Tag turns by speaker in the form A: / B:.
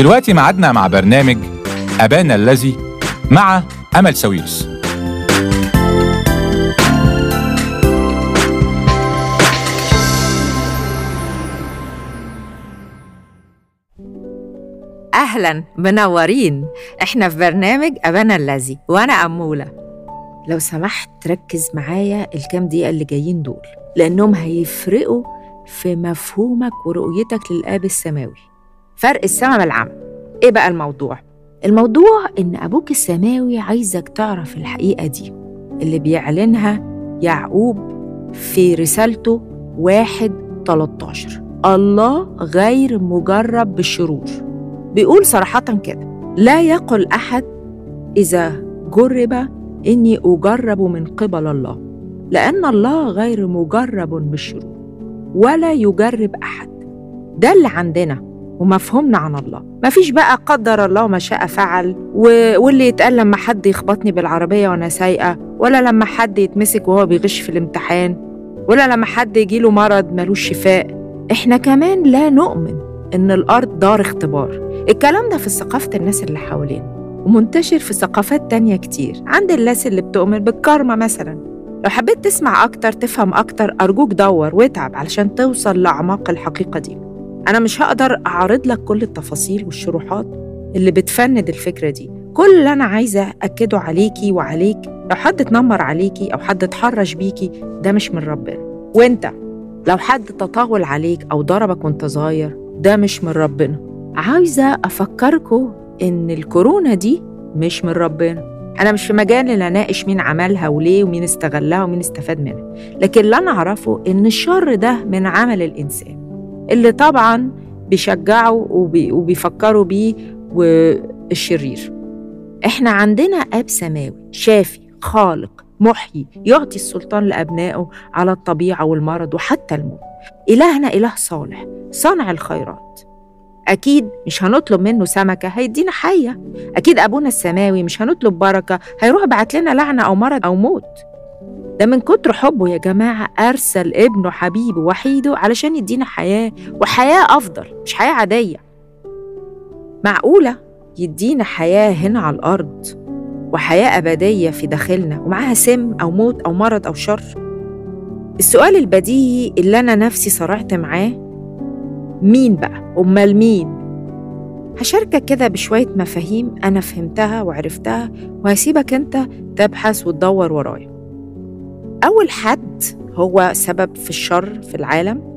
A: ودلوقتي معادنا مع برنامج أبانا الذي مع أمل سويرس
B: أهلا منورين إحنا في برنامج أبانا الذي وأنا أمولة لو سمحت ركز معايا الكام دقيقة اللي جايين دول لأنهم هيفرقوا في مفهومك ورؤيتك للآب السماوي فرق السما من العم إيه بقى الموضوع؟ الموضوع إن أبوك السماوي عايزك تعرف الحقيقة دي اللي بيعلنها يعقوب في رسالته واحد 13 الله غير مجرب بالشرور بيقول صراحة كده لا يقل أحد إذا جرب إني أجرب من قبل الله لأن الله غير مجرب بالشرور ولا يجرب أحد ده اللي عندنا ومفهومنا عن الله مفيش بقى قدر الله ما شاء فعل و... واللي يتقال لما حد يخبطني بالعربية وأنا سايقة ولا لما حد يتمسك وهو بيغش في الامتحان ولا لما حد يجيله مرض ملوش شفاء احنا كمان لا نؤمن إن الأرض دار اختبار الكلام ده في ثقافة الناس اللي حوالينا ومنتشر في ثقافات تانية كتير عند الناس اللي بتؤمن بالكارما مثلا لو حبيت تسمع أكتر تفهم أكتر أرجوك دور واتعب علشان توصل لأعماق الحقيقة دي أنا مش هقدر أعرض لك كل التفاصيل والشروحات اللي بتفند الفكرة دي كل اللي أنا عايزة أكده عليكي وعليك لو حد اتنمر عليكي أو حد اتحرش بيكي ده مش من ربنا وانت لو حد تطاول عليك أو ضربك وانت صغير ده مش من ربنا عايزة أفكركم إن الكورونا دي مش من ربنا أنا مش في مجال إن أناقش مين عملها وليه ومين استغلها ومين استفاد منها لكن اللي أنا أعرفه إن الشر ده من عمل الإنسان اللي طبعا بيشجعوا وبي وبيفكروا بيه والشرير إحنا عندنا أب سماوي شافي خالق محيي يعطي السلطان لأبنائه على الطبيعة والمرض وحتى الموت إلهنا إله صالح صانع الخيرات أكيد مش هنطلب منه سمكة هيدينا حية أكيد أبونا السماوي مش هنطلب بركة هيروح بعت لنا لعنة أو مرض أو موت ده من كتر حبه يا جماعة أرسل ابنه حبيبه وحيده علشان يدينا حياة وحياة أفضل مش حياة عادية معقولة يدينا حياة هنا على الأرض وحياة أبدية في داخلنا ومعاها سم أو موت أو مرض أو شر السؤال البديهي اللي أنا نفسي صرعت معاه مين بقى؟ أمال مين؟ هشاركك كده بشوية مفاهيم أنا فهمتها وعرفتها وهسيبك أنت تبحث وتدور ورايا أول حد هو سبب في الشر في العالم